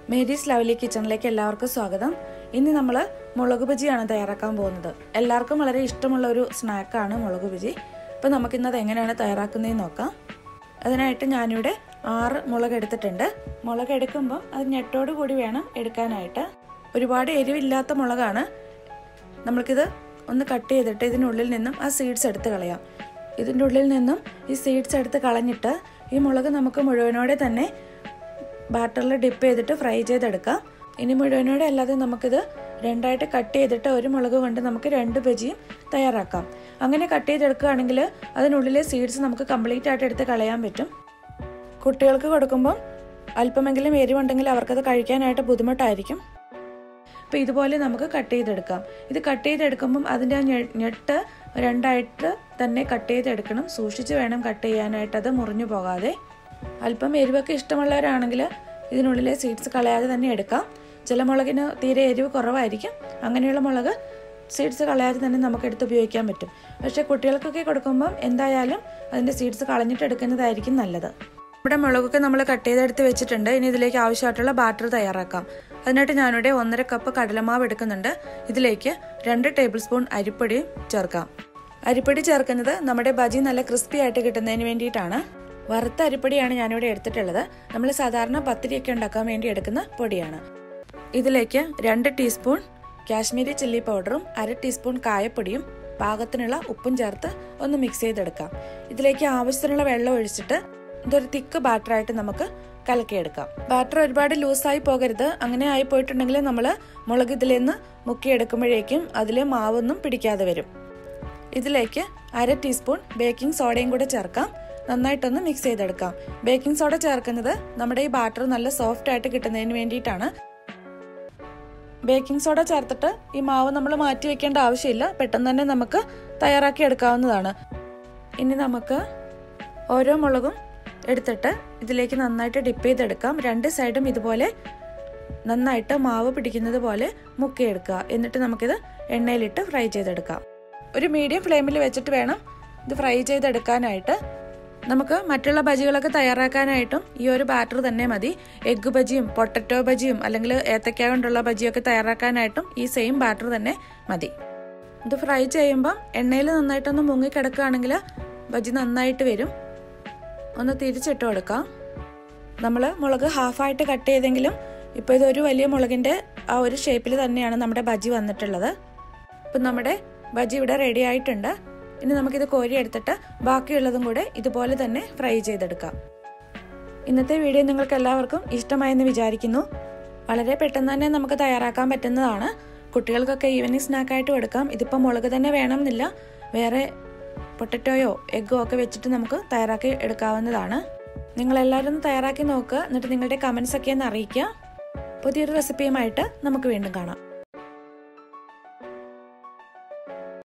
Mary's lovely കിച്ചണിലേക്ക് എല്ലാവർക്കും സ്വാഗതം ഇന്ന് നമ്മൾ മുളക് ബജിയാണ് തയ്യാറാക്കാൻ പോകുന്നത് എല്ലാവർക്കും വളരെ ഇഷ്ടമുള്ള ഒരു സ്നാക്കാണ് മുളക് ബജി അപ്പോൾ നമുക്കിന്നത് എങ്ങനെയാണ് തയ്യാറാക്കുന്നതെന്ന് നോക്കാം അതിനായിട്ട് ഞാനിവിടെ ആറ് മുളക് എടുത്തിട്ടുണ്ട് മുളക് എടുക്കുമ്പോൾ അത് ഞെട്ടോട് കൂടി വേണം എടുക്കാനായിട്ട് ഒരുപാട് എരിവില്ലാത്ത മുളകാണ് നമ്മൾക്കിത് ഒന്ന് കട്ട് ചെയ്തിട്ട് ഇതിനുള്ളിൽ നിന്നും ആ സീഡ്സ് എടുത്ത് കളയാം ഇതിൻ്റെ ഉള്ളിൽ നിന്നും ഈ സീഡ്സ് എടുത്ത് കളഞ്ഞിട്ട് ഈ മുളക് നമുക്ക് മുഴുവനോടെ തന്നെ ബാറ്ററിൽ ഡിപ്പ് ചെയ്തിട്ട് ഫ്രൈ ചെയ്തെടുക്കാം ഇനി മുഴുവനോടെ അല്ലാതെ നമുക്കിത് രണ്ടായിട്ട് കട്ട് ചെയ്തിട്ട് ഒരു മുളക് കൊണ്ട് നമുക്ക് രണ്ട് ബജിയും തയ്യാറാക്കാം അങ്ങനെ കട്ട് ചെയ്തെടുക്കുകയാണെങ്കിൽ അതിനുള്ളിലെ സീഡ്സ് നമുക്ക് കംപ്ലീറ്റ് ആയിട്ട് എടുത്ത് കളയാൻ പറ്റും കുട്ടികൾക്ക് കൊടുക്കുമ്പോൾ അല്പമെങ്കിലും എരിവുണ്ടെങ്കിൽ അവർക്കത് കഴിക്കാനായിട്ട് ബുദ്ധിമുട്ടായിരിക്കും അപ്പോൾ ഇതുപോലെ നമുക്ക് കട്ട് ചെയ്തെടുക്കാം ഇത് കട്ട് ചെയ്തെടുക്കുമ്പം അതിൻ്റെ ആ ഞെട്ട് രണ്ടായിട്ട് തന്നെ കട്ട് ചെയ്തെടുക്കണം സൂക്ഷിച്ച് വേണം കട്ട് ചെയ്യാനായിട്ട് അത് മുറിഞ്ഞു പോകാതെ അല്പം എരിവൊക്കെ ഇഷ്ടമുള്ളവരാണെങ്കിൽ ഇതിനുള്ളിലെ സീഡ്സ് കളയാതെ തന്നെ എടുക്കാം ചില മുളകിന് തീരെ എരിവ് കുറവായിരിക്കും അങ്ങനെയുള്ള മുളക് സീഡ്സ് കളയാതെ തന്നെ നമുക്ക് എടുത്ത് ഉപയോഗിക്കാൻ പറ്റും പക്ഷേ കുട്ടികൾക്കൊക്കെ കൊടുക്കുമ്പം എന്തായാലും അതിൻ്റെ സീഡ്സ് കളഞ്ഞിട്ട് എടുക്കുന്നതായിരിക്കും നല്ലത് ഇവിടെ മുളകൊക്കെ നമ്മൾ കട്ട് ചെയ്തെടുത്ത് വെച്ചിട്ടുണ്ട് ഇനി ഇതിലേക്ക് ആവശ്യമായിട്ടുള്ള ബാറ്റർ തയ്യാറാക്കാം അതിനായിട്ട് ഞാനിവിടെ ഒന്നര കപ്പ് കടലമാവ് എടുക്കുന്നുണ്ട് ഇതിലേക്ക് രണ്ട് ടേബിൾ സ്പൂൺ അരിപ്പൊടി ചേർക്കാം അരിപ്പൊടി ചേർക്കുന്നത് നമ്മുടെ ബജി നല്ല ക്രിസ്പി ആയിട്ട് കിട്ടുന്നതിന് വേണ്ടിയിട്ടാണ് വറുത്ത അരിപ്പൊടിയാണ് ഞാനിവിടെ എടുത്തിട്ടുള്ളത് നമ്മൾ സാധാരണ പത്തിരിയൊക്കെ ഉണ്ടാക്കാൻ വേണ്ടി എടുക്കുന്ന പൊടിയാണ് ഇതിലേക്ക് രണ്ട് ടീസ്പൂൺ കാശ്മീരി ചില്ലി പൗഡറും അര ടീസ്പൂൺ കായപ്പൊടിയും പാകത്തിനുള്ള ഉപ്പും ചേർത്ത് ഒന്ന് മിക്സ് ചെയ്തെടുക്കാം ഇതിലേക്ക് ആവശ്യത്തിനുള്ള വെള്ളം ഒഴിച്ചിട്ട് ഇതൊരു തിക്ക് ബാറ്ററായിട്ട് നമുക്ക് കലക്കിയെടുക്കാം ബാറ്റർ ഒരുപാട് ലൂസായി പോകരുത് അങ്ങനെ ആയി പോയിട്ടുണ്ടെങ്കിൽ നമ്മൾ മുളക് ഇതിൽ നിന്ന് മുക്കിയെടുക്കുമ്പോഴേക്കും അതിൽ മാവൊന്നും പിടിക്കാതെ വരും ഇതിലേക്ക് അര ടീസ്പൂൺ ബേക്കിംഗ് സോഡയും കൂടെ ചേർക്കാം നന്നായിട്ടൊന്ന് മിക്സ് ചെയ്തെടുക്കാം ബേക്കിംഗ് സോഡ ചേർക്കുന്നത് നമ്മുടെ ഈ ബാറ്റർ നല്ല സോഫ്റ്റ് ആയിട്ട് കിട്ടുന്നതിന് വേണ്ടിയിട്ടാണ് ബേക്കിംഗ് സോഡ ചേർത്തിട്ട് ഈ മാവ് നമ്മൾ മാറ്റി വെക്കേണ്ട ആവശ്യമില്ല പെട്ടെന്ന് തന്നെ നമുക്ക് തയ്യാറാക്കി എടുക്കാവുന്നതാണ് ഇനി നമുക്ക് ഓരോ മുളകും എടുത്തിട്ട് ഇതിലേക്ക് നന്നായിട്ട് ഡിപ്പ് ചെയ്തെടുക്കാം രണ്ട് സൈഡും ഇതുപോലെ നന്നായിട്ട് മാവ് പിടിക്കുന്നത് പോലെ മുക്കിയെടുക്കുക എന്നിട്ട് നമുക്കിത് എണ്ണയിലിട്ട് ഫ്രൈ ചെയ്തെടുക്കാം ഒരു മീഡിയം ഫ്ലെയിമിൽ വെച്ചിട്ട് വേണം ഇത് ഫ്രൈ ചെയ്തെടുക്കാനായിട്ട് നമുക്ക് മറ്റുള്ള ബജികളൊക്കെ തയ്യാറാക്കാനായിട്ടും ഈ ഒരു ബാറ്റർ തന്നെ മതി എഗ്ഗ് ബജിയും പൊട്ടറ്റോ ബജിയും അല്ലെങ്കിൽ ഏത്തക്ക കൊണ്ടുള്ള ബജിയൊക്കെ തയ്യാറാക്കാനായിട്ടും ഈ സെയിം ബാറ്റർ തന്നെ മതി ഇത് ഫ്രൈ ചെയ്യുമ്പം എണ്ണയിൽ നന്നായിട്ടൊന്ന് മുങ്ങിക്കിടക്കുകയാണെങ്കിൽ ബജി നന്നായിട്ട് വരും ഒന്ന് തിരിച്ചിട്ട് കൊടുക്കാം നമ്മൾ മുളക് ഹാഫായിട്ട് കട്ട് ചെയ്തെങ്കിലും ഇപ്പോൾ ഇതൊരു വലിയ മുളകിൻ്റെ ആ ഒരു ഷേപ്പിൽ തന്നെയാണ് നമ്മുടെ ബജി വന്നിട്ടുള്ളത് ഇപ്പം നമ്മുടെ ബജി ഇവിടെ റെഡി ആയിട്ടുണ്ട് ഇനി നമുക്കിത് കോരി എടുത്തിട്ട് ബാക്കിയുള്ളതും കൂടെ ഇതുപോലെ തന്നെ ഫ്രൈ ചെയ്തെടുക്കാം ഇന്നത്തെ വീഡിയോ നിങ്ങൾക്ക് എല്ലാവർക്കും ഇഷ്ടമായെന്ന് വിചാരിക്കുന്നു വളരെ പെട്ടെന്ന് തന്നെ നമുക്ക് തയ്യാറാക്കാൻ പറ്റുന്നതാണ് കുട്ടികൾക്കൊക്കെ ഈവനിങ് സ്നാക്കായിട്ട് കൊടുക്കാം ഇതിപ്പോൾ മുളക് തന്നെ വേണമെന്നില്ല വേറെ പൊട്ടറ്റോയോ എഗ്ഗോ ഒക്കെ വെച്ചിട്ട് നമുക്ക് തയ്യാറാക്കി എടുക്കാവുന്നതാണ് നിങ്ങളെല്ലാവരും ഒന്ന് തയ്യാറാക്കി നോക്കുക എന്നിട്ട് നിങ്ങളുടെ കമൻസ് ഒക്കെ ഒന്ന് അറിയിക്കുക പുതിയൊരു റെസിപ്പിയുമായിട്ട് നമുക്ക് വീണ്ടും കാണാം